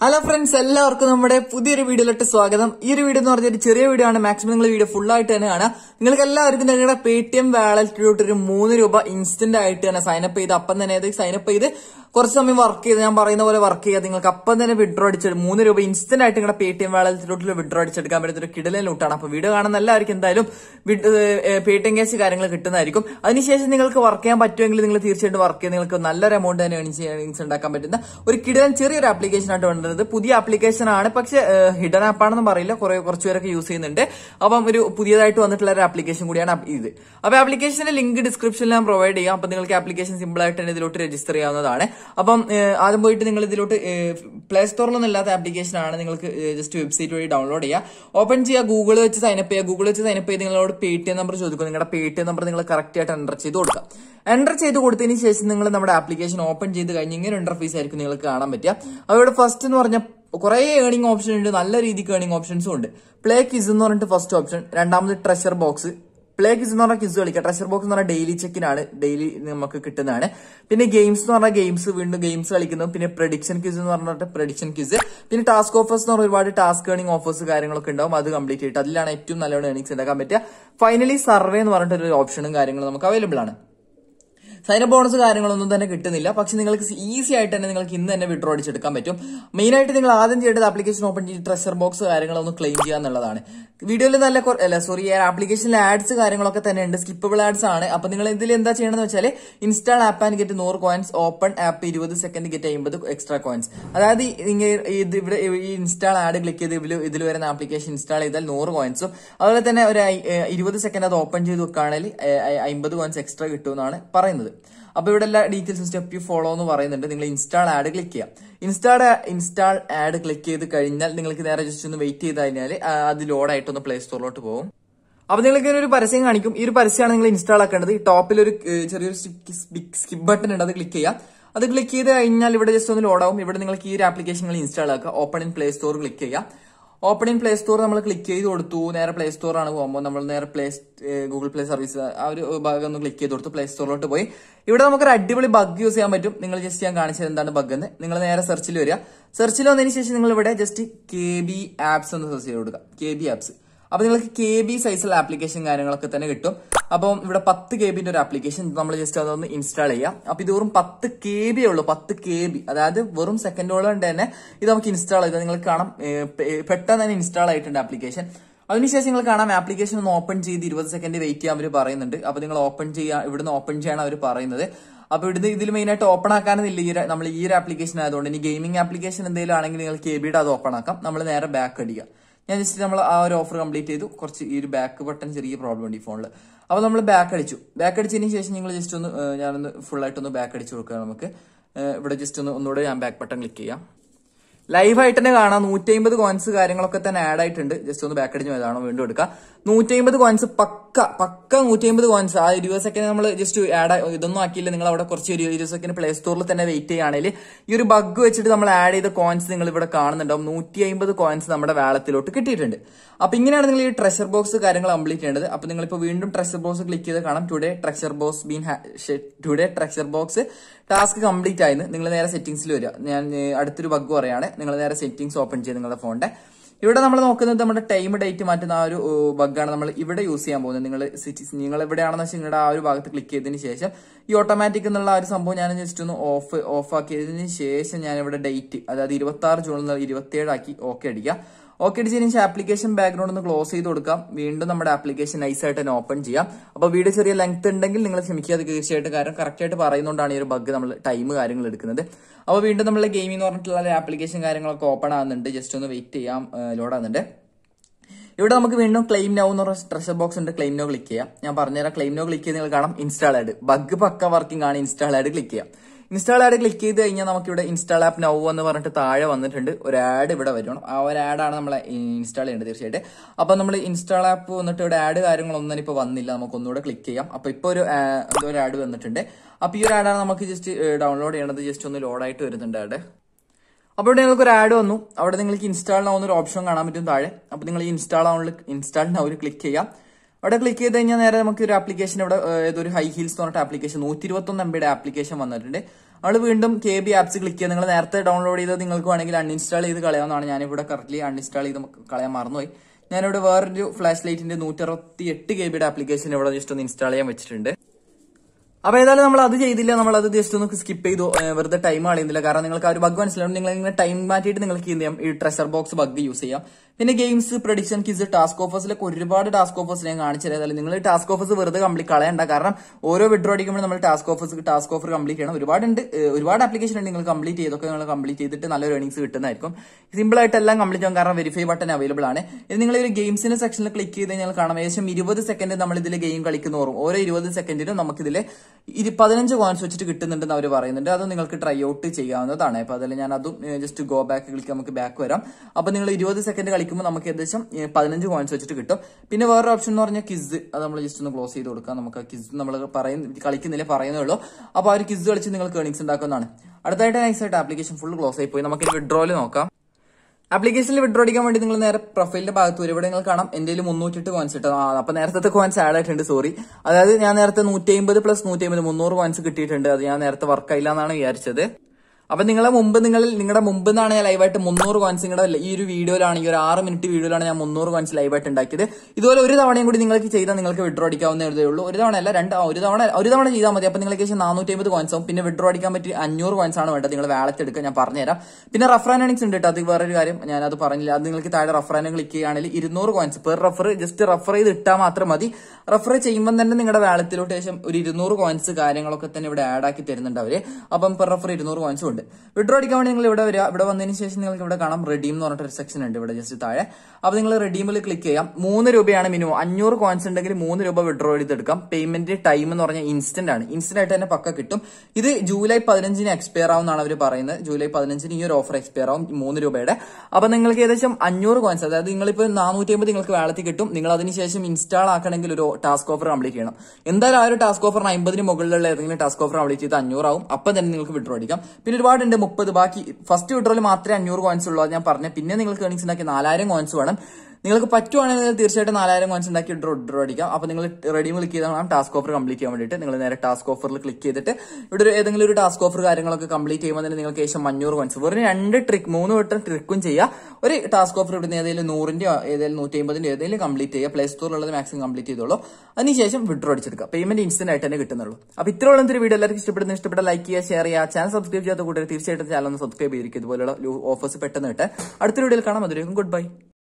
hello friends എല്ലാവർക്കും നമ്മുടെ പുതിയൊരു വീഡിയോയിലോട്ട് സ്വാഗതം ഈ ഒരു വീഡിയോ എന്ന് പറഞ്ഞാൽ ഒരു ചെറിയ വീഡിയോ ആണ് മാക്സിമം നിങ്ങൾ വീഡിയോ ഫുൾ ആയിട്ട് തന്നെ കാണാം നിങ്ങൾക്ക് എല്ലാവർക്കും നിങ്ങളുടെ പേ ടി എം വാലറ്റിലോട്ട് ഒരു മൂന്ന് രൂപ ഇൻസ്റ്റന്റ് ആയിട്ട് തന്നെ സൈനപ്പ് ചെയ്ത് അപ്പം തന്നെ അത് സൈനപ്പ് ചെയ്ത് കുറച്ച് സമയം വർക്ക് ചെയ്ത് ഞാൻ പറയുന്ന പോലെ വർക്ക് ചെയ്ത് നിങ്ങൾക്ക് അപ്പം തന്നെ വിഡ്രോ അടിച്ചെടുക്കും മൂന്ന് രൂപ ഇൻസ്റ്റന്റ് ആയിട്ട് നിങ്ങളുടെ പേ ടി എം വാലറ്റിലോട്ട് വിഡ്രോ അടിച്ചെടുക്കാൻ പറ്റുന്ന ഒരു കിടലൻ ലൂട്ടാണ് അപ്പൊ വീഡിയോ കാണുന്ന എല്ലാവർക്കും എന്തായാലും പേ ടി എം കേസ് കാര്യങ്ങൾ കിട്ടുന്നതായിരിക്കും അതിനുശേഷം നിങ്ങൾക്ക് വർക്ക് ചെയ്യാൻ പറ്റുമെങ്കിൽ നിങ്ങൾ തീർച്ചയായിട്ടും വർക്ക് ചെയ്ത് നിങ്ങൾക്ക് നല്ലൊരു എമൗണ്ട് തന്നെ ഏണിങ്സ് ഉണ്ടാക്കാൻ പറ്റുന്ന ഒരു കിടലൻ ചെറിയൊരു ആപ്ലിക്കേഷൻ ആയിട്ട് വേണ്ടത് പുതിയ ആപ്ലിക്കേഷൻ ആണ് പക്ഷെ ഹിഡൻ ആപ്പ് ആണെന്ന് പറയില്ല കുറെ കുറച്ച് പേരൊക്കെ യൂസ് ചെയ്യുന്നുണ്ട് അപ്പം ഒരു പുതിയതായിട്ട് വന്നിട്ടുള്ള ഒരു ആപ്ലിക്കേഷൻ കൂടിയാണ് അപ്പ് ഇത് അപ്പൊ ആപ്ലിക്കേഷന്റെ ലിങ്ക് ഡിസ്ക്രിപ്ഷനിൽ ഞാൻ പ്രൊവൈഡ് ചെയ്യാം അപ്പൊ നിങ്ങൾക്ക് ആപ്ലിക്കേഷൻ സിമ്പിൾ ആയിട്ട് തന്നെ ഇതിലോട്ട് രജിസ്റ്റർ ചെയ്യാവുന്നതാണ് അപ്പം ഏഹ്, ആദ്യം പോയിട്ട് നിങ്ങൾ ഇതിലോട്ട് പ്ലേ സ്റ്റോറിലൊന്നും ഇല്ലാത്ത ആപ്ലിക്കേഷൻ ആണ് നിങ്ങൾക്ക് ജസ്റ്റ് വെബ്സൈറ്റ് വഴി ഡൗൺലോഡ് ചെയ്യുക ഓപ്പൺ ചെയ്യുക ഗൂഗിൾ വെച്ച് സൈനപ്പ് ചെയ്യുക ഗൂഗിൾ വെച്ച് സൈനപ്പ് ചെയ്ത് നിങ്ങളോട് പേ ടി എം നമ്പർ ചോദിക്കും നിങ്ങളുടെ പേ ടി എം നമ്പർ നിങ്ങൾ കറക്റ്റ് ആയിട്ട് എൻ്റർ ചെയ്ത് കൊടുക്കുക എൻ്റർ ചെയ്ത് കൊടുത്തതിന് ശേഷം നിങ്ങൾ നമ്മുടെ ആപ്ലിക്കേഷൻ ഓപ്പൺ ചെയ്ത് കഴിഞ്ഞ് ഇങ്ങനെ ഇന്റർഫേസ് ആയിരിക്കും നിങ്ങൾക്ക് കാണാൻ പറ്റുക അവരുടെ ഫസ്റ്റ് എന്ന് പറഞ്ഞാൽ കുറെ ഏണിംഗ് ഓപ്ഷൻ ഉണ്ട് നല്ല രീതിക്ക് ഏണിംഗ് ഓപ്ഷൻസും ഉണ്ട് പ്ലേ കിസ് എന്ന് പറഞ്ഞിട്ട് ഫസ്റ്റ് ഓപ്ഷൻ രണ്ടാമത് ട്രഷർ ബോക്സ് പ്ലേ കിസ് എന്ന് പറഞ്ഞാൽ കിസ് കളിക്കുക ട്രഷർ ബോക്സ് എന്ന് പറഞ്ഞാൽ ഡെയിലി ചെക്കിനാണ് ഡെയിലി നമുക്ക് കിട്ടുന്നതാണ് പിന്നെ ഗെയിംസ് എന്ന് പറഞ്ഞാൽ ഗെയിംസ് വീണ്ടും ഗെയിംസ് കളിക്കുന്നു പിന്നെ പ്രഡിക്ഷൻ ക്വിസ് എന്ന് പറഞ്ഞിട്ട് പ്രഡിക്ഷൻ ക്വിസ് പിന്നെ ടാസ്ക് ഓഫേഴ്സ് എന്ന് പറഞ്ഞ ഒരുപാട് ടാസ്ക് ഏണിംഗ് ഓഫേഴ്സ് കാര്യങ്ങളൊക്കെ ഉണ്ടാവും അത് കംപ്ലീറ്റ് ചെയ്തിട്ട് അതിലാണ് ഏറ്റവും നല്ലോണം ഏണിങ്സ് ഉണ്ടാക്കാൻ പറ്റുക ഫൈനലി സർവേ എന്ന് പറഞ്ഞിട്ട് ഒരു ഓപ്ഷനും കാര്യങ്ങളും നമുക്ക് അവൈലബിൾ ആണ് സൈന ബോണസ് കാര്യങ്ങളൊന്നും തന്നെ കിട്ടുന്നില്ല പക്ഷെ നിങ്ങൾക്ക് ഈസി ആയിട്ട് തന്നെ നിങ്ങൾക്ക് ഇന്ന് തന്നെ വിഡ്രോ അടിച്ചെടുക്കാൻ പറ്റും മെയിൻ ആയിട്ട് നിങ്ങൾ ആദ്യം ചെയ്യേണ്ടത് ആപ്ലിക്കേഷൻ ഓപ്പൺ ചെയ്ത് ട്രഷർ ബോക്സ് കാര്യങ്ങളൊന്ന് ക്ലെയിം ചെയ്യുക എന്നുള്ളതാണ് വീഡിയോയിൽ നല്ല കൊ- അല്ല സോറി ആപ്ലിക്കേഷനിൽ ആഡ്സ് കാര്യങ്ങളൊക്കെ തന്നെ ഉണ്ട് സ്കിപ്പബിൾ ആഡ്സ് ആണ് അപ്പൊ നിങ്ങൾ ഇതിൽ എന്താ ചെയ്യണമെന്ന് വെച്ചാൽ ഇൻസ്റ്റാൾ ആപ്പ് ആൻഡ് ഗെറ്റ് നൂറ് കോയിൻസ് ഓപ്പൺ ആപ്പ് ഇരുപത് സെക്കൻഡ് ഗെറ്റ് അമ്പത് എക്സ്ട്രാ കോയിൻസ് അതായത് ഇങ്ങ- ഇത് ഇവിടെ ഈ ഇൻസ്റ്റാൾ ആഡ് ക്ലിക്ക് ചെയ്ത് ഇതിൽ ഇതിൽ വരുന്ന ആപ്ലിക്കേഷൻ ഇൻസ്റ്റാൾ ചെയ്താൽ നൂറ് കോയിൻസും അതുപോലെ തന്നെ ഒരു ഐ- ഏ, ഇരുപത് സെക്കൻഡ് അത് ഓപ്പൺ ചെയ്ത് വെക്കുകയാണെങ്കിൽ അമ്പത് കോയിൻസ് എക്സ്ട്രാ കിട്ടുമെന്നാണ് പറയുന്നത് അപ്പൊ ഇവിടെ എല്ലാ ഡീറ്റെയിൽസും സ്റ്റെപ്പ് യു ഫോളോ എന്ന് പറയുന്നുണ്ട് നിങ്ങൾ ഇൻസ്റ്റാൾ ആഡ് ക്ലിക്ക് ചെയ്യാം ഇൻസ്റ്റാൾ ഇൻസ്റ്റാൾ ആഡ് ക്ലിക്ക് ചെയ്ത് കഴിഞ്ഞാൽ നിങ്ങൾക്ക് നേരെ ജസ്റ്റ് ഒന്ന് വെയിറ്റ് ചെയ്ത് കഴിഞ്ഞാൽ അത് ലോഡായിട്ടൊന്ന് പ്ലേ സ്റ്റോറിലോട്ട് പോകും അപ്പൊ നിങ്ങൾക്ക് ഇങ്ങനെ ഒരു പരസ്യം കാണിക്കും ഈ ഒരു പരസ്യമാണ് നിങ്ങൾ ഇൻസ്റ്റാൾ ആക്കേണ്ടത് ഈ ടോപ്പിൽ ഒരു ഏഹ്, ചെറിയൊരു സ്കിപ്പ് ബട്ടൺ ഉണ്ട് അത് ക്ലിക്ക് ചെയ്യാം അത് ക്ലിക്ക് ചെയ്ത് കഴിഞ്ഞാൽ ഇവിടെ ജസ്റ്റ് ഒന്ന് ലോഡ് ആവും ഇവിടെ നിങ്ങൾക്ക് ഈ ഒരു ആപ്ലിക്കേഷൻ ഇൻസ്റ്റാൾ ആക്കുക open in play store click ചെയ്യാം ഓപ്പൺ ഇൻ പ്ലേ സ്റ്റോർ നമ്മൾ ക്ലിക്ക് ചെയ്ത് കൊടുത്തു നേരെ പ്ലേ സ്റ്റോർ ആണ് പോകുമ്പോൾ നമ്മൾ നേരെ പ്ലേ ഗൂഗിൾ പ്ലേ സർവീസ് ആ ഒരു ഭാഗം ഒന്ന് ക്ലിക്ക് ചെയ്ത് കൊടുത്തു പ്ലേ സ്റ്റോറിലോട്ട് പോയി ഇവിടെ നമുക്കൊരു അടിപൊളി ബഗ് യൂസ് ചെയ്യാൻ പറ്റും നിങ്ങൾ ജസ്റ്റ് ഞാൻ കാണിച്ചത് എന്താണ് ബഗ് എന്ന് നിങ്ങൾ നേരെ സെർച്ചിൽ വരിക സെർച്ചിൽ വന്നതിന് ശേഷം നിങ്ങൾ ഇവിടെ ജസ്റ്റ് കെ ബി ആപ്സ് എന്ന് സെർച്ച് ചെയ്ത് കൊടുക്കുക കെ ബി ആപ്സ് അപ്പൊ നിങ്ങൾക്ക് കെ ബി സൈസിലുള്ള ആപ്ലിക്കേഷൻ കാര്യങ്ങളൊക്കെ തന്നെ കിട്ടും അപ്പം ഇവിടെ പത്ത് കെ ബിന്റെ ഒരു ആപ്ലിക്കേഷൻ നമ്മൾ ജസ്റ്റ് അതൊന്ന് ഇൻസ്റ്റാൾ ചെയ്യാം അപ്പൊ ഇത് വെറും പത്ത് കെ ബി ഉള്ളൂ പത്ത് കെ ബി അതായത് വെറും സെക്കൻഡോളം കൊണ്ട് തന്നെ ഇത് നമുക്ക് ഇൻസ്റ്റാൾ ചെയ്താൽ നിങ്ങൾക്ക് കാണാം ഏഹ്, പെ- പെട്ടെന്ന് തന്നെ ഇൻസ്റ്റാൾ ആയിട്ടുണ്ട് ആപ്ലിക്കേഷൻ അതിനുശേഷം നിങ്ങൾ കാണാം ആപ്ലിക്കേഷൻ ഒന്ന് ഓപ്പൺ ചെയ്ത് ഇരുപത് സെക്കൻഡ് വെയിറ്റ് ചെയ്യാൻ അവർ പറയുന്നുണ്ട് അപ്പൊ നിങ്ങൾ ഓപ്പൺ ചെയ്യാൻ ഇവിടുന്ന് ഓപ്പൺ ചെയ്യാൻ അവർ പറയുന്നത് അപ്പൊ ഇവിടുന്ന് ഇതിൽ മെയിൻ ആയിട്ട് ഓപ്പൺ ആക്കാനില്ല ഈ ഒരു- നമ്മൾ ഈ ഒരു ആപ്ലിക്കേഷൻ ആയതുകൊണ്ട് ഇനി ഗെയിമിംഗ് ആപ്ലിക്കേഷൻ എന്തെങ്കിലും ആണെങ്കിൽ നിങ്ങൾ കെ ബിയുടെ അത് ഓപ്പൺ ആക്കാം നമ്മൾ നേരെ ബാക്ക് അടിക്കുക ഞാൻ ജസ്റ്റ് നമ്മൾ ആ ഒരു ഓഫർ കംപ്ലീറ്റ് ചെയ്തു കുറച്ച് ഈ ഒരു ബാക്ക് ബട്ടൺ ചെറിയ പ്രോബ്ലം ഉണ്ട് ഈ ഫോണിൽ അപ്പൊ നമ്മൾ ബാക്ക് അടിച്ചു ബാക്ക് അടിച്ചതിന് ശേഷം നിങ്ങൾ ജസ്റ്റ് ഒന്ന് ഏഹ്, ഞാനൊന്ന് ഫുൾ ആയിട്ടൊന്ന് ബാക്ക് അടിച്ചു കൊടുക്കുക നമുക്ക് ഏഹ്, ഇവിടെ ജസ്റ്റ് ഒന്ന് ഒന്നുകൂടെ ഞാൻ ബാക്ക് ബട്ടൺ ക്ലിക്ക് ചെയ്യാം ലൈവ് ആയിട്ട് തന്നെ കാണാം നൂറ്റി അമ്പത് കോയിൻസ് കാര്യങ്ങളൊക്കെ തന്നെ ആഡ് ആയിട്ടുണ്ട് ജസ്റ്റ് ഒന്ന് ബാക്ക് അടിച്ച് പോയതാണോ വീണ്ടും എടുക്കുക നൂറ്റി അമ്പത് കോയിൻസ് പക്ക പക്ക നൂറ്റി അമ്പത് കോയിൻസ് ആ ഇരുപത് സെക്കൻഡ് നമ്മൾ ജസ്റ്റ് ആഡ് ഇതൊന്നും ആക്കിയില്ല നിങ്ങൾ അവിടെ കുറച്ച് ഒരു ഇരുപത് സെക്കൻഡ് പ്ലേ സ്റ്റോറിൽ തന്നെ വെയിറ്റ് ചെയ്യുകയാണെങ്കിൽ ഈ ഒരു ബഗ് വെച്ചിട്ട് നമ്മൾ ആഡ് ചെയ്ത കോയിൻസ് നിങ്ങൾ ഇവിടെ കാണുന്നുണ്ടാവും നൂറ്റി അമ്പത് കോയിൻസ് നമ്മുടെ വാളത്തിലോട്ട് കിട്ടിയിട്ടുണ്ട് അപ്പൊ ഇങ്ങനെയാണ് നിങ്ങൾ ഈ ട്രഷർ ബോക്സ് കാര്യങ്ങൾ കംപ്ലീറ്റ് ചെയ്യേണ്ടത് അപ്പൊ നിങ്ങൾ ഇപ്പോൾ വീണ്ടും ട്രഷർ ബോക്സ് ക്ലിക്ക് ചെയ്ത് കാണാം today treasure box been today treasure box task complete ആയിരുന്നു നിങ്ങൾ നേരെ സെറ്റിംഗ്സിൽ വരിക ഞാൻ ഏ, അടുത്തൊരു ബഗ് പറയാണ് നിങ്ങൾ നേരെ സെറ്റിംഗ്സ് ഓപ്പൺ ചെയ്ത് നിങ്ങളുടെ ഫോണിന്റെ ഇവിടെ നമ്മൾ നോക്കുന്നത് നമ്മുടെ ടൈം ഡേറ്റ് മാറ്റുന്ന ആ ഒരു ബഗ്ഗാണ് നമ്മൾ ഇവിടെ യൂസ് ചെയ്യാൻ പോകുന്നത് നിങ്ങൾ നിങ്ങൾ എവിടെയാണെന്ന് വെച്ചാൽ നിങ്ങളുടെ ആ ഒരു ഭാഗത്ത് ക്ലിക്ക് ചെയ്തതിന് ശേഷം ഈ ഓട്ടോമാറ്റിക് എന്നുള്ള ആ ഒരു സംഭവം ഞാൻ ജസ്റ്റ് ഒന്ന് ഓഫ് ഓഫ് ആക്കിയതിന് ശേഷം ഞാൻ ഇവിടെ ഡേറ്റ് അതായത് ഇരുപത്തി ആറ് ജൂണിൽ നിന്ന് ഇരുപത്തിയേഴ് ആക്കി ഓക്കെ അടിക്കുക ഓക്കെ അടിച്ചതിന് ശേഷം ആപ്ലിക്കേഷൻ ബാക്ക്ഗ്രൗണ്ട് ഒന്ന് ക്ലോസ് ചെയ്ത് കൊടുക്കാം വീണ്ടും നമ്മുടെ ആപ്ലിക്കേഷൻ നൈസായിട്ട് തന്നെ ഓപ്പൺ ചെയ്യാം അപ്പൊ വീഡിയോ ചെറിയ ലെങ്ത് ഉണ്ടെങ്കിൽ നിങ്ങൾ ക്ഷമിക്കാതെ തീർച്ചയായിട്ടും കാരണം കറക്റ്റ് ആയിട്ട് പറയുന്നതുകൊണ്ടാണ് ഈ ഒരു ബഗ് നമ്മൾ ടൈം കാര്യങ്ങൾ എടുക്കുന്നത് അപ്പോൾ വീണ്ടും നമ്മളെ ഗെയിമിംഗ് എന്ന് പറഞ്ഞിട്ടുള്ള ആപ്ലിക്കേഷൻ കാര്യങ്ങളൊക്കെ ഓപ്പൺ ആകുന്നുണ്ട് ജസ്റ്റ് ഒന്ന് വെയിറ്റ് ചെയ്യാം ലോഡ് ആകുന്നുണ്ട് ഇവിടെ നമുക്ക് വീണ്ടും ക്ലെയിം നൗ എന്ന് പറഞ്ഞ ട്രഷർ ബോക്സ് ഉണ്ട് ക്ലെയിം നോ ക്ലിക്ക് ചെയ്യാം ഞാൻ പറഞ്ഞുതരാം ക്ലെയിം നോ ക്ലിക്ക് ചെയ്ത് നിങ്ങൾ കാണാം ഇൻസ്റ്റാൾ ആഡ് ബഗ് പക്ക വർക്കിംഗ് ആണ് ഇൻസ്റ്റാൾ ആഡ് ക്ലിക്ക് ചെയ്യാം ഇൻസ്റ്റാൾ ആഡ് ക്ലിക്ക് ചെയ്ത് കഴിഞ്ഞാൽ നമുക്ക് ഇവിടെ ഇൻസ്റ്റാൾ ആപ്പ് നൗ എന്ന് പറഞ്ഞിട്ട് താഴെ വന്നിട്ടുണ്ട് ഒരു ആഡ് ഇവിടെ വരണം ആ ഒരു ആഡാണ് നമ്മളെ ഇൻസ്റ്റാൾ ചെയ്യേണ്ടത് തീർച്ചയായിട്ടും അപ്പൊ നമ്മൾ ഇൻസ്റ്റാൾ ആപ്പ് വന്നിട്ട് ഇവിടെ ആഡ് കാര്യങ്ങളൊന്നും ഇപ്പൊ വന്നില്ല നമുക്ക് ഒന്നുകൂടെ ക്ലിക്ക് ചെയ്യാം അപ്പൊ ഇപ്പൊ ഒരു ആ, എന്തോ ഒരു ആഡ് വന്നിട്ടുണ്ട് അപ്പൊ ഈ ഒരു ആഡാണ് നമുക്ക് ജസ്റ്റ് ഡൗൺലോഡ് ചെയ്യേണ്ടത് ജസ്റ്റ് ഒന്ന് ലോഡായിട്ട് വരുന്നുണ്ട് ആഡ് അപ്പോൾ ഇവിടെ നിങ്ങൾക്ക് ഒരു ആഡ് വന്നു അവിടെ നിങ്ങൾക്ക് ഇൻസ്റ്റാൾ ആവുന്ന ഒരു ഓപ്ഷൻ കാണാൻ പറ്റും താഴെ അപ്പോൾ നിങ്ങൾ ഈ ഇൻസ്റ്റാൾ ആവുന്ന ഇൻസ്റ്റാൾ ഒരു ക്ലിക്ക് ചെയ്യാം അവിടെ ക്ലിക്ക് ചെയ്ത് കഴിഞ്ഞാൽ നേരെ നമുക്ക് ഒരു ആപ്ലിക്കേഷൻ ഇവിടെ ഏഹ്, ഏതൊരു ഹൈ ഹീൽസ് എന്ന് പറഞ്ഞിട്ട് ആപ്ലിക്കേഷൻ നൂറ്റി ഇരുപത്തൊന്ന് എം ബിയുടെ ആപ്ലിക്കേഷൻ വന്നിട്ടുണ്ട് നമ്മൾ വീണ്ടും കെ ബി ആപ്സ് ക്ലിക്ക് ചെയ്യുക നിങ്ങൾ നേരത്തെ ഡൗൺലോഡ് ചെയ്തത് നിങ്ങൾക്ക് വേണമെങ്കിൽ അൺഇൻസ്റ്റാൾ ചെയ്ത് കളയാവുന്നതാണ് ഞാനിവിടെ കറക്റ്റ്ലി അൺഇൻസ്റ്റാൾ ചെയ്ത് നമുക്ക് കളയാൻ മറന്നുപോയി ഞാനിവിടെ വേറൊരു ഫ്ലാഷ് ലൈറ്റിന്റെ നൂറ്ററുപത്തി എട്ട് കെ ബിയുടെ ആപ്ലിക്കേഷൻ ഇവിടെ ജസ്റ്റ് ഒന്ന് ഇൻസ്റ്റാൾ ചെയ്യാൻ വെച്ചിട്ടുണ്ട് അപ്പൊ ഏതായാലും നമ്മൾ അത് ചെയ്തില്ല നമ്മൾ അത് ജസ്റ്റ് ഒന്ന് സ്കിപ്പ് ചെയ്തു ഏഹ് വെറുതെ ടൈം കളയുന്നില്ല കാരണം നിങ്ങൾക്ക് ആ ഒരു ബഗ് മനസ്സിലാവും നിങ്ങൾ ഇങ്ങനെ ടൈം മാറ്റിയിട്ട് നിങ്ങൾക്ക് എന്ത് ചെയ്യാം ഈ ട്രഷർ ബോക്സ് ബഗ് യൂസ് ചെയ്യാം പിന്നെ ഗെയിംസ് പ്രഡിക്ഷൻ കിസ് ടാസ്ക് ഓഫേഴ്സിലൊക്കെ ഒരുപാട് ടാസ്ക് ഓഫേഴ്സ് ഞാൻ കാണിച്ചു തരാം നിങ്ങൾ ടാസ്ക് ഓഫേഴ്സ് വെറുതെ കംപ്ലീറ്റ് കളയണ്ട കാരണം ഓരോ വിഡ്രോ അടിക്കുമ്പോൾ നമ്മൾ task offers task offer complete ചെയ്യണം ഒരുപാടുണ്ട് ഏഹ് ഒരുപാട് ആപ്ലിക്കേഷൻ ഉണ്ട് നിങ്ങൾ കംപ്ലീറ്റ് ചെയ്തൊക്കെ നിങ്ങൾ കംപ്ലീറ്റ് ചെയ്തിട്ട് നല്ലൊരു ഏണിങ്സ് കിട്ടുന്നതായിരിക്കും സിമ്പിൾ ആയിട്ട് എല്ലാം കംപ്ലീറ്റ് ചെയ്യാം കാരണം വെരിഫൈ ബട്ടൺ അവൈലബിൾ ആണ് ഇത് നിങ്ങൾ ഒരു ഗെയിംസിന്റെ സെക്ഷനിൽ ക്ലിക്ക് ചെയ്ത് കഴിഞ്ഞാൽ കാണാം ഏകദേശം ഇരുപത് സെക്കൻഡ് നമ്മൾ ഇതിൽ ഗെയിം കളിക്കുന്നോറും ഓരോ ഇരുപത് സെക്കൻഡിനും നമുക്ക് ഇതിൽ പതിനഞ്ച് കോയിൻസ് വെച്ചിട്ട് കിട്ടുന്നുണ്ടെന്ന് അവർ പറയുന്നുണ്ട് അത് നിങ്ങൾക്ക് ട്രൈ ഔട്ട് ചെയ്യാവുന്നതാണ് അപ്പൊ അതിൽ ഞാൻ അതും ജസ്റ്റ് ഗോ ബാക്ക് ക്ലിക്ക് നമുക്ക് ബാക്ക് വരാം അപ്പൊ നിങ്ങൾ ഇരുപത് സെക്കൻഡ് കളിക്കുമ്പോൾ നമുക്ക് ഏകദേശം ഏഹ്, പതിനഞ്ച് കോയിൻസ് വെച്ചിട്ട് കിട്ടും പിന്നെ വേറൊരു ഓപ്ഷൻ എന്ന് പറഞ്ഞാൽ കിസ് അത് നമ്മൾ ജസ്റ്റ് ഒന്ന് ക്ലോസ് ചെയ്ത് കൊടുക്കാം നമുക്ക് ആ കിസ് നമ്മൾ പറയുന്ന കളിക്കുന്നില്ല പറയുന്നേ ഉള്ളൂ അപ്പൊ ആ ഒരു കിസ് കളിച്ച് നിങ്ങൾക്ക് ഏണിങ്സ് ഉണ്ടാക്കുന്നതാണ് അടുത്തായിട്ട് നൈസ് ആയിട്ട് ആപ്ലിക്കേഷൻ ഫുൾ ക്ലോസ് ആയി പോയി നമുക്ക് വിഡ്രോയിൽ നോക്കാം ആപ്ലിക്കേഷനിൽ വിഡ്രോ അടിക്കാൻ വേണ്ടി നിങ്ങൾ നേരെ പ്രൊഫൈലിന്റെ ഭാഗത്ത് വരും ഇവിടെ നിങ്ങൾ കാണാം എന്റെ മുന്നൂറ്റെട്ട് കോയിൻസ് ഇട്ടത് ആ, അപ്പൊ നേരത്തെ കോയിൻസ് ആഡ് ആയിട്ടുണ്ട് സോറി അതായത് ഞാൻ നേരത്തെ നൂറ്റി അമ്പത് പ്ലസ് നൂറ്റി അമ്പത് മുന്നൂറ് കോയിൻസ് കിട്ടിയിട്ടുണ്ട് അത് ഞാൻ നേരത്തെ വർക്ക് ആയില്ല എന്നാണ് വിചാരിച്ചത് അപ്പൊ നിങ്ങളെ മുമ്പ് നിങ്ങൾ നിങ്ങളുടെ മുമ്പ് നിന്നാണ് ഞാൻ ലൈവായിട്ട് മുന്നൂറ് കോയിൻസ് നിങ്ങളുടെ ഈ ഒരു വീഡിയോയിലാണ് ഈ ഒരു ആറ് മിനിറ്റ് വീഡിയോയിലാണ് ഞാൻ മുന്നൂറ് കോയിൻസ് ലൈവായിട്ട് ഉണ്ടാക്കിയത് ഇതുപോലെ ഒരു തവണയും കൂടി നിങ്ങൾക്ക് ചെയ്താൽ നിങ്ങൾക്ക് വിഡ്രോ അടിക്കാവുന്നതേ ഉള്ളൂ ഒരു തവണ അല്ല രണ്ട് ആ, ഒരു തവണ ഒരു തവണ ചെയ്താൽ മതി അപ്പൊ നിങ്ങൾക്ക് ശേഷം നാനൂറ്റി അമ്പത് കോയിൻസ് ആവും പിന്നെ വിഡ്രോ അടിക്കാൻ പറ്റി അഞ്ഞൂറ് കോയിൻസ് ആണ് വേണ്ടത് നിങ്ങൾ വാലറ്റ് എടുക്കുക ഞാൻ പറഞ്ഞുതരാം പിന്നെ റഫറാൻ ഏണിങ്സ് ഉണ്ട് കേട്ടോ അത് വേറൊരു കാര്യം ഞാൻ അത് പറഞ്ഞില്ല അത് നിങ്ങൾക്ക് താഴെ റഫറാൻ ക്ലിക്ക് ചെയ്യുകയാണെങ്കിൽ ഇരുന്നൂറ് coins per refer just refer ചെയ്ത് ഇട്ടാൽ മാത്രം മതി റഫർ ചെയ്യുമ്പോൾ തന്നെ നിങ്ങളുടെ വാലറ്റിലോട്ട് ശേഷം ഒരു ഇരുന്നൂറ് കോയിൻസ് കാര്യങ്ങളൊക്കെ തന്നെ ഇവിടെ ആഡ് ആക്കി തരുന്നുണ്ട് അവര് അപ്പം പെർ റഫർ ഇരുന്നൂറ് കോയിൻസും ഉണ്ട് വിഡ്രോ അടിക്കാൻ വേണ്ടി നിങ്ങൾ ഇവിടെ വരിക ഇവിടെ വന്നതിന് ശേഷം നിങ്ങൾക്ക് ഇവിടെ കാണാം റെഡീം എന്ന് പറഞ്ഞിട്ട് ഒരു സെക്ഷൻ ഉണ്ട് ഇവിടെ ജസ്റ്റ് താഴെ അപ്പൊ നിങ്ങൾ റെഡീമിൽ ക്ലിക്ക് ചെയ്യാം മൂന്ന് രൂപയാണ് മിനിമം അഞ്ഞൂറ് കോയിൻസ് ഉണ്ടെങ്കിൽ മൂന്ന് രൂപ വിഡ്രോ ചെയ്തെടുക്കാം പേയ്മെന്റ് ടൈം എന്ന് പറഞ്ഞാൽ ഇൻസ്റ്റന്റ് ആണ് ഇൻസ്റ്റന്റ് ആയിട്ട് തന്നെ പക്ക കിട്ടും ഇത് ജൂലൈ പതിനഞ്ചിന് എക്സ്പയർ ആവുമെന്നാണ് അവർ പറയുന്നത് ജൂലൈ പതിനഞ്ചിന് ഈ ഒരു ഓഫർ എക്സ്പയർ ആവും ഈ മൂന്ന് രൂപയുടെ അപ്പൊ നിങ്ങൾക്ക് ഏകദേശം അഞ്ഞൂറ് കോയിൻസ് അതായത് നിങ്ങളിപ്പോൾ നാനൂറ്റി അമ്പത് നിങ്ങൾക്ക് വാളത്തിൽ കിട്ടും നിങ്ങൾ അതിനുശേഷം ഇൻസ്റ്റാൾ ആക്കണമെങ്കിൽ ഒരു ടാസ്ക് ഓഫർ കംപ്ലീറ്റ് ചെയ്യണം എന്തായാലും ആ ഒരു ടാസ്ക് ഓഫറിന് അമ്പതിന് മുകളിലുള്ള ഏതെങ്കിലും ടാസ്ക് ഓഫർ കംപ്ലീറ്റ് ചെയ്ത് അഞ്ഞൂറാവും അപ്പം തന്നെ നിങ്ങൾക്ക് വിഡ്രോ അടിക്കാം പിന്നെ ഒരുപാടുണ്ട് മുപ്പത് ബാക്കി ഫസ്റ്റ് വിഡ്രോയിൽ മാത്രമേ അഞ്ഞൂറ് കോയിൻസ് ഉള്ളൂ അത് ഞാൻ പറഞ്ഞു പിന്നെ നിങ്ങൾക്ക് ഏണിങ്സ് ഉണ്ടാക്കി നാലായിരം കോയിൻസ് വേണം നിങ്ങൾക്ക് പറ്റുവാണെങ്കിൽ തീർച്ചയായിട്ടും നാലായിരം കോയിൻസ് ഉണ്ടാക്കി ഡ്രോ ഡ്രോ അടിക്കാം അപ്പൊ നിങ്ങൾ റെഡി ക്ലിക്ക് ചെയ്താൽ ടാസ്ക് ഓഫർ കംപ്ലീറ്റ് ചെയ്യാൻ വേണ്ടിയിട്ട് നിങ്ങൾ നേരെ ടാസ്ക് ഓഫറിൽ ക്ലിക്ക് ചെയ്തിട്ട് ഇവിടെ ഒരു ഏതെങ്കിലും ഒരു ടാസ്ക് ഓഫർ കാര്യങ്ങളൊക്കെ കംപ്ലീറ്റ് ചെയ്യുമ്പോൾ തന്നെ നിങ്ങൾക്ക് ശേഷം അഞ്ഞൂറ് കോയിൻസ് വെറും രണ്ട് ട്രിക്ക് മൂന്ന് വട്ടം ട്രിക്കും ചെയ്യുക ഒരു ടാസ്ക് ഓഫർ ഇവിടുന്ന് ഏതെങ്കിലും നൂറിന്റെ ഏതെങ്കിലും നൂറ്റി അമ്പതിന്റെ ഏതെങ്കിലും കംപ്ലീറ്റ് ചെയ്യുക പ്ലേ സ്റ്റോറിലുള്ളത് മാക്സിമം കംപ്ലീറ്റ് ചെയ്തോളൂ അതിനുശേഷം വിഡ്രോ അടിച്ചെടുക്കുക പേയ്മെന്റ് ഇൻസ്റ്റന്റ് ആയിട്ട് തന്നെ കിട്ടുന്നുള്ളൂ അപ്പൊ ഇത്രയോളം ഒരു വീഡിയോ എല്ലാവർക്കും ഇഷ്ടപ്പെടുന്ന ഇഷ്ടപ്പെട്ട ലൈക്ക് ചെയ്യുക ഷെയർ ചെയ്യുക ചാനൽ സബ്സ്ക്രൈബ് ചെയ്യാത്ത കൂട്ടുകാർ തീർച്ചയായിട്ടും ചാനൽ ഒന്ന് സബ്സ്ക്രൈബ് ചെയ്തിരിക്കും ഇതുപോലുള്ള ഓഫേഴ്സ് പെട്ടെന്ന് കിട്ടാൻ അടുത്തൊരു വീഡിയോയിൽ കാണാം അതുവരെയും ഗുഡ് ബൈ